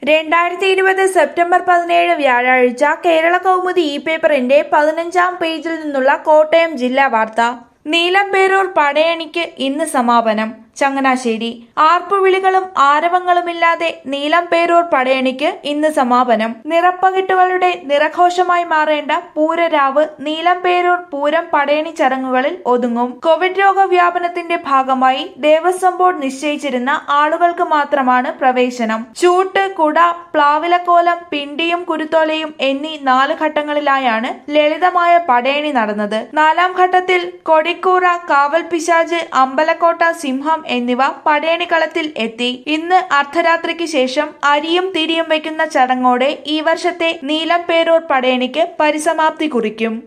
രണ്ടായിരത്തി ഇരുപത് സെപ്റ്റംബർ പതിനേഴ് വ്യാഴാഴ്ച കേരള കൗമുദി ഇ പേപ്പറിന്റെ പതിനഞ്ചാം പേജിൽ നിന്നുള്ള കോട്ടയം ജില്ലാ വാർത്ത നീലംപേരൂർ പടയണിക്ക് ഇന്ന് സമാപനം ചങ്ങനാശ്ശേരി ആർപ്പുവിളികളും ആരവങ്ങളുമില്ലാതെ നീലംപേരൂർ പടയണിക്ക് ഇന്ന് സമാപനം നിറപ്പകിട്ടുകളുടെ നിറഘോഷമായി മാറേണ്ട പൂരരാവ് നീലംപേരൂർ പൂരം പടയണി ചടങ്ങുകളിൽ ഒതുങ്ങും കോവിഡ് രോഗവ്യാപനത്തിന്റെ ഭാഗമായി ദേവസ്വം ബോർഡ് നിശ്ചയിച്ചിരുന്ന ആളുകൾക്ക് മാത്രമാണ് പ്രവേശനം ചൂട്ട് കുട പ്ലാവിലക്കോലം പിണ്ടിയും കുരുത്തോലയും എന്നീ നാല് ഘട്ടങ്ങളിലായാണ് ലളിതമായ പടയണി നടന്നത് നാലാം ഘട്ടത്തിൽ കൊടിക്കൂറ കാവൽ പിശാജ് അമ്പലക്കോട്ട സിംഹം എന്നിവ പടയണിക്കളത്തിൽ എത്തി ഇന്ന് അർദ്ധരാത്രിക്ക് ശേഷം അരിയും തിരിയും വയ്ക്കുന്ന ചടങ്ങോടെ ഈ വർഷത്തെ നീലംപേരൂർ പടയണിക്ക് പരിസമാപ്തി കുറിക്കും